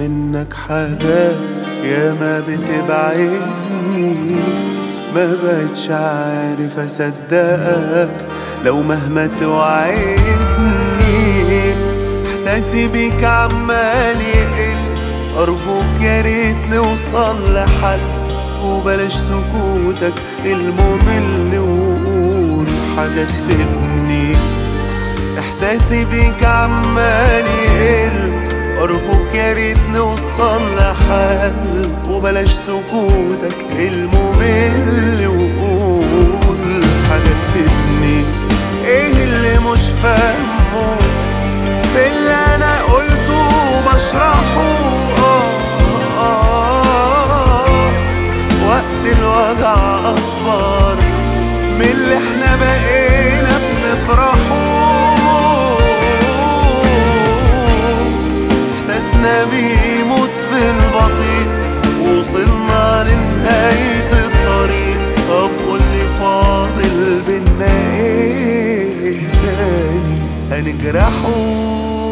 منك حاجات ياما بتبعدني ما بقتش عارف اصدقك لو مهما توعدني احساسي بيك عمال يقل ارجوك يا ريت نوصل لحل وبلاش سكوتك الممل وقول حاجة تفيدني احساسي بيك عمال يقل ارجوك يا ريت نوصل لحل وبلاش سكوتك الممل وقول حاجة تفيدني ايه اللي مش فاهمه في اللي انا قلته بشرحه آه آه آه وقت الوجع اكبر من اللي احنا بقينا بنفرحه احساسنا بيموت بالبطيء وصلنا لنهاية الطريق طب قولي فاضل بينا ايه تاني هنجرحه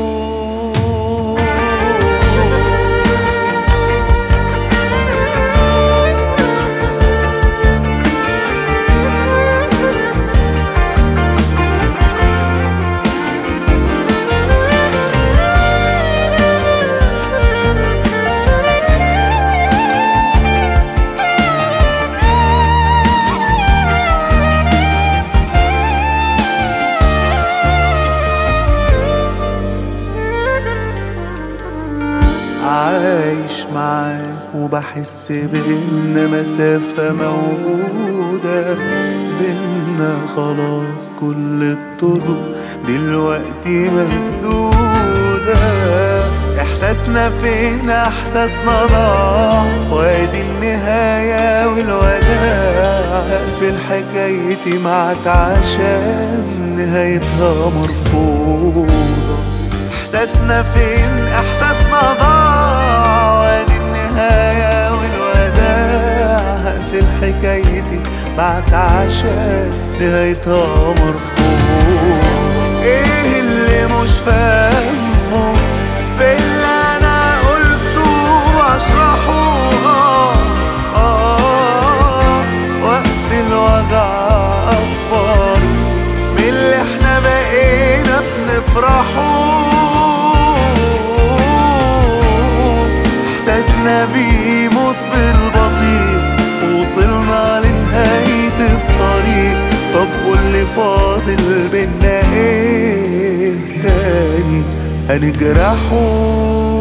عايش معاك وبحس بإن مسافة موجودة بينا خلاص كل الطرق دلوقتي مسدودة إحساسنا فين إحساسنا ضاع وادي النهاية والوداع هقفل حكايتي معاك عشان نهايتها مرفوضة احساسنا فين احساسنا ضاع وادي النهاية والوداع هقفل حكايتي معاك عشان نهايتها مرفوض ايه اللي مش فاهمه في اللي انا قلته بشرحه آه آه وقت الوجع اكبر من اللي احنا بقينا بنفرحه احساسنا بيموت بالبطيء وصلنا لنهاية الطريق طب قولي فاضل بينا ايه تاني هنجرحه